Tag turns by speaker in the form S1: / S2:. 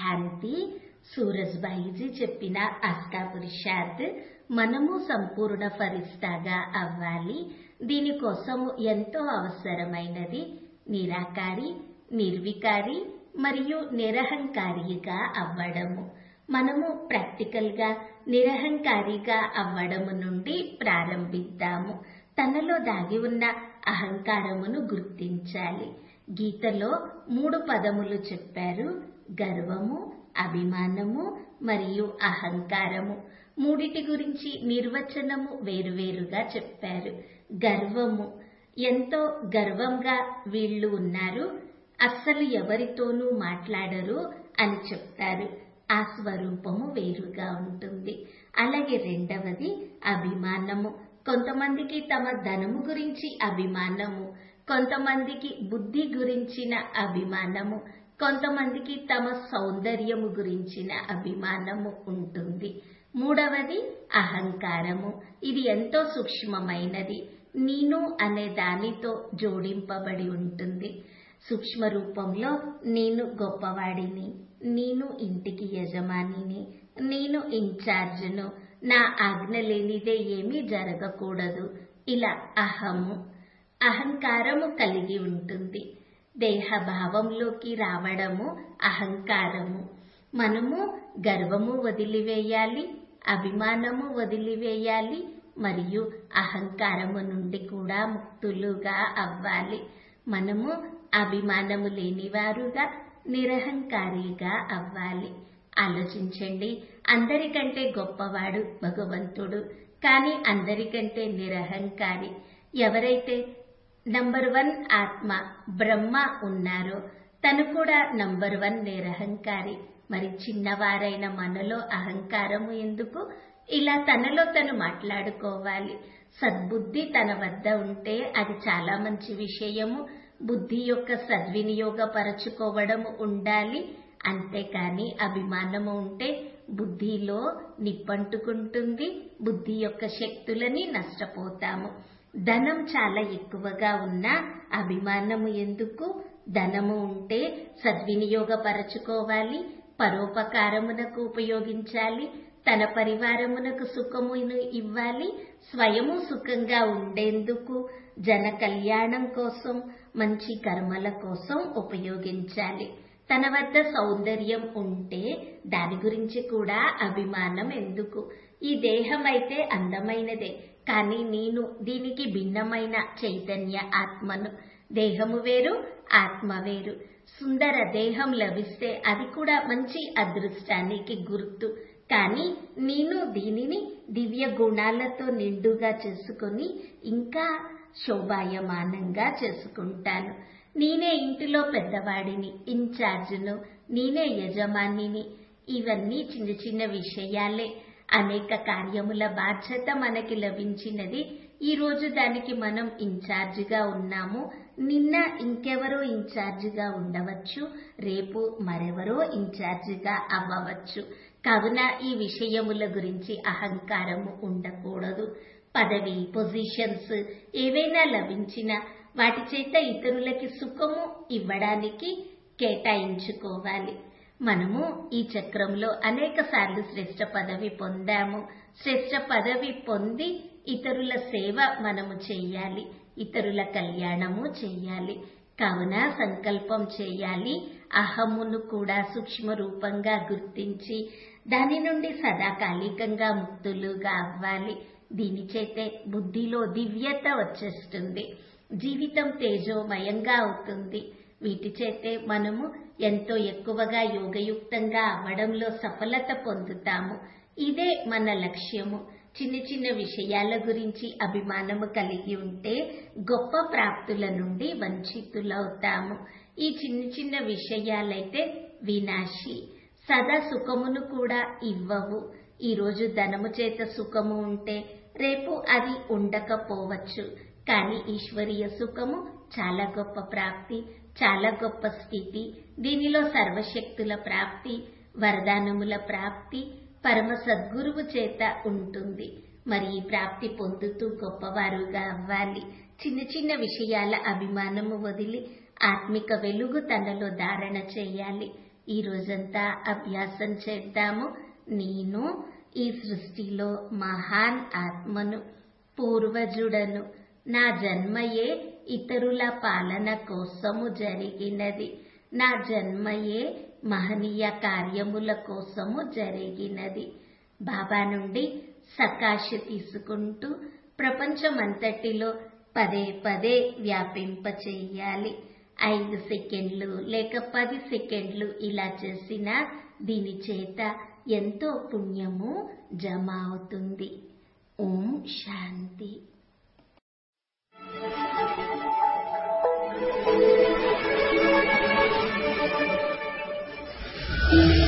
S1: శాంతి సూరజ్బాయిజీ చెప్పిన అష్టాపురుషార్థ్ మనము సంపూర్ణ ఫరిస్తాగా అవ్వాలి దీనికోసము ఎంతో అవసరమైనది నిరాకారి నిర్వికారి మరియు నిరహంకారిగా అవ్వడము మనము ప్రాక్టికల్ గా నిరహంకారిగా అవ్వడము నుండి ప్రారంభిద్దాము తనలో దాగి ఉన్న అహంకారమును గుర్తించాలి గీతలో మూడు పదములు చెప్పారు గర్వము అభిమానము మరియు అహంకారము మూడిటి గురించి నిర్వచనము వేరువేరుగా చెప్పారు గర్వము ఎంతో గర్వంగా వీళ్ళు ఉన్నారు అస్సలు ఎవరితోనూ మాట్లాడరు అని చెప్తారు ఆ స్వరూపము వేరుగా ఉంటుంది అలాగే రెండవది అభిమానము కొంతమందికి తమ ధనము గురించి అభిమానము కొంతమందికి బుద్ధి గురించిన అభిమానము కొంతమందికి తమ సౌందర్యము గురించిన అభిమానము ఉంటుంది మూడవది అహంకారము ఇది ఎంతో సూక్ష్మమైనది నేను అనే దానితో జోడింపబడి ఉంటుంది సూక్ష్మ రూపంలో నేను గొప్పవాడిని నేను ఇంటికి యజమానిని నేను ఇన్ఛార్జ్ను నా ఆజ్ఞ లేనిదే ఏమీ జరగకూడదు ఇలా అహము అహంకారము కలిగి ఉంటుంది దేహభావంలోకి రావడము అహంకారము మనము గర్వము వదిలివేయాలి అభిమానము వదిలివేయాలి మరియు అహంకారము నుండి కూడా ముక్తులుగా అవ్వాలి మనము అభిమానము లేనివారుగా నిరహంకారిగా అవ్వాలి ఆలోచించండి అందరికంటే గొప్పవాడు భగవంతుడు కానీ అందరికంటే నిరహంకారి ఎవరైతే నంబర్ వన్ ఆత్మ బ్రహ్మ ఉన్నారో తను కూడా నంబర్ వన్ నిరహంకారి మరి చిన్నవారైన మనలో అహంకారము ఎందుకు ఇలా తనలో తను మాట్లాడుకోవాలి సద్బుద్ధి తన వద్ద ఉంటే అది చాలా మంచి విషయము బుద్ధి యొక్క సద్వినియోగపరచుకోవడము ఉండాలి అంతేకాని అభిమానము ఉంటే బుద్ధిలో నిప్పంటుకుంటుంది బుద్ధి యొక్క శక్తులని నష్టపోతాము ధనం చాలా ఎక్కువగా ఉన్నా అభిమానము ఎందుకు ధనము ఉంటే సద్వినియోగపరచుకోవాలి పరోపకారమునకు ఉపయోగించాలి తన పరివారమునకు సుఖమును ఇవ్వాలి స్వయము సుఖంగా ఉండేందుకు జన కళ్యాణం కోసం మంచి కర్మల కోసం ఉపయోగించాలి తన వద్ద సౌందర్యం ఉంటే దాని గురించి కూడా అభిమానం ఎందుకు ఈ దేహం అయితే అందమైనదే కానీ నేను దీనికి భిన్నమైన చైతన్య ఆత్మను దేహము వేరు ఆత్మ వేరు సుందర దేహం లభిస్తే అది కూడా మంచి అదృష్టానికి గుర్తు కానీ నేను దీనిని దివ్య గుణాలతో నిండుగా చేసుకుని ఇంకా శోభాయమానంగా చేసుకుంటాను నేనే ఇంటిలో పెద్దవాడిని ఇన్ఛార్జ్ను నేనే యజమానిని ఇవన్నీ చిన్న చిన్న విషయాలే అనేక కార్యముల బాధ్యత మనకి లభించినది ఈ రోజు దానికి మనం ఇన్ఛార్జిగా ఉన్నాము నిన్న ఇంకెవరో ఇన్ఛార్జిగా ఉండవచ్చు రేపు మరెవరో ఇన్ఛార్జిగా అవ్వవచ్చు కావున ఈ విషయముల గురించి అహంకారము ఉండకూడదు పదవి పొజిషన్స్ ఏవైనా లభించినా వాటి చేత ఇతరులకి సుఖము ఇవ్వడానికి కేటాయించుకోవాలి మనము ఈ చక్రంలో అనేక సార్లు శ్రేష్ట పదవి పొందాము శ్రేష్ట పదవి పొంది ఇతరుల సేవ మనము చేయాలి ఇతరుల కళ్యాణము చేయాలి కావున సంకల్పం చేయాలి అహమును కూడా సూక్ష్మ రూపంగా గుర్తించి దాని నుండి సదాకాలికంగా ముక్తులుగా అవ్వాలి దీని చేతే బుద్ధిలో దివ్యత వచ్చేస్తుంది జీవితం తేజోమయంగా అవుతుంది వీటి చేతే మనము ఎంతో ఎక్కువగా యోగయుక్తంగా అవ్వడంలో సఫలత పొందుతాము ఇదే మన లక్ష్యము చిన్న చిన్న విషయాల గురించి అభిమానము కలిగి ఉంటే గొప్ప ప్రాప్తుల నుండి వంచితులవుతాము ఈ చిన్న చిన్న విషయాలైతే వినాశి సదా సుఖమును కూడా ఇవ్వవు ఈ రోజు ధనము చేత సుఖము ఉంటే రేపు అది ఉండకపోవచ్చు కానీ ఈశ్వరీయ సుఖము చాలా గొప్ప ప్రాప్తి చాలా గొప్ప స్థితి దీనిలో సర్వశక్తుల ప్రాప్తి వరదానముల ప్రాప్తి పరమ సద్గురువు చేత ఉంటుంది మరి ఈ ప్రాప్తి పొందుతూ గొప్పవారుగా అవ్వాలి చిన్న చిన్న విషయాల అభిమానము వదిలి ఆత్మిక వెలుగు తనలో ధారణ చేయాలి ఈ రోజంతా అభ్యాసం చేద్దాము నేను ఈ సృష్టిలో మహాన్ ఆత్మను పూర్వజుడను నా జన్మయే ఇతరుల పాలన కోసము జరిగినది నా జన్మయే మహనీయ కార్యముల కోసము జరిగినది బాబా నుండి సకాశ తీసుకుంటూ ప్రపంచమంతటిలో పదే పదే వ్యాపింపచేయాలి ఐదు సెకండ్లు లేక పది సెకండ్లు ఇలా చేసినా దీని చేత ఎంతో పుణ్యము జమ అవుతుంది ఓం శాంతి
S2: Thank you.